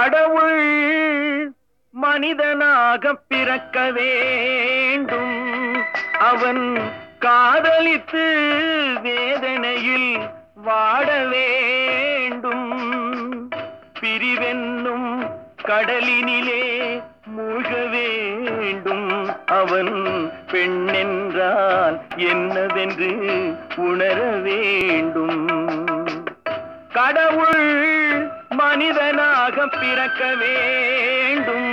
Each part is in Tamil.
கடவுள் மனிதனாக பிறக்க வேண்டும் அவன் காதலித்து வேதனையில் வாட வேண்டும் பிரிவென்னும் கடலினிலே மூழ்க வேண்டும் அவன் பெண்ணென்றால் என்னவென்று உணர வேண்டும் கடவுள் மனிதனாக பிறக்க வேண்டும்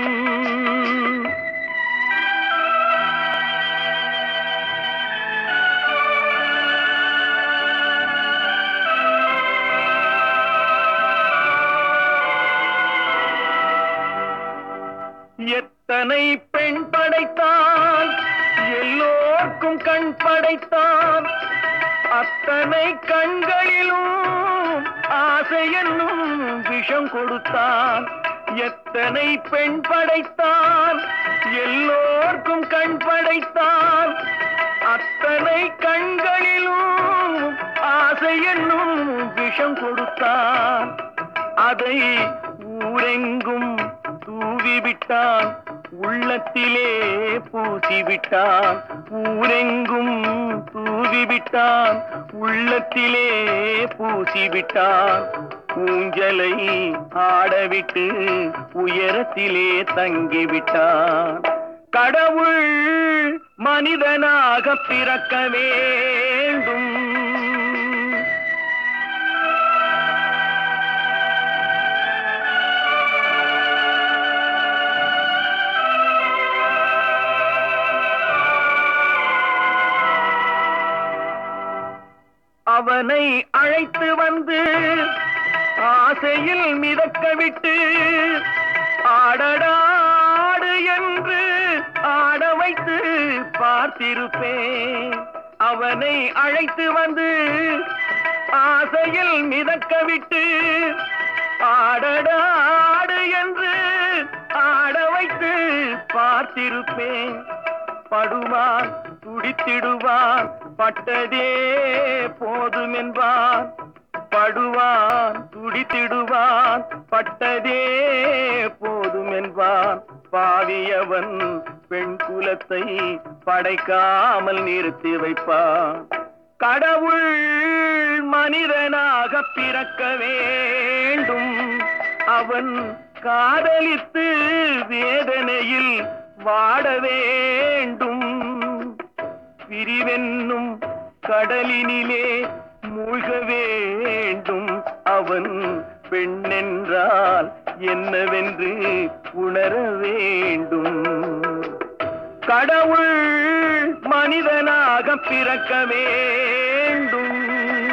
எத்தனை பெண் படைத்தான் எல்லோர்க்கும் கண் படைத்தான் அத்தனை கண்களிலும் ஆசை என்னும் விஷம் கொடுத்தான் எத்தனை பெண் படைத்தான் எல்லோர்க்கும் கண் படைத்தான் அத்தனை கண்களிலும் ஆசை என்னும் விஷம் கொடுத்தான் அதை ஊரெங்கும் தூவிவிட்டான் உள்ளத்திலே பூசிவிட்டான் ஊரெங்கும் தூவிவிட்டான் உள்ளத்திலே பூசிவிட்டான் ஊஞ்சலை ஆடவிட்டு உயரத்திலே தங்கிவிட்டான் கடவுள் மனிதனாக பிறக்க வேண்டும் அவனை அழைத்து வந்து ஆசையில் மிதக்க விட்டு ஆடடாடு என்று ஆட வைத்து பார்த்திருப்பேன் அவனை அழைத்து வந்து ஆசையில் மிதக்க விட்டு ஆடடாடு என்று ஆட வைத்து பார்த்திருப்பேன் படுவான் துடித்திடுவான் பட்டதே போதும் என்பான் படுவான் துடித்திடுவான் பட்டதே போதும் என்பான் பாவியவன் பெண் குலத்தை படைக்காமல் நிறுத்தி வைப்பான் கடவுள் மனிதனாக பிறக்க வேண்டும் அவன் காதலித்து வேதனையில் வாட வேண்டும் பிரிவென்னும் கடலினிலே மூழ்க வேண்டும் அவன் பெண்ணென்றால் என்னவென்று உணர வேண்டும் கடவுள் மனிதனாக பிறக்க வேண்டும்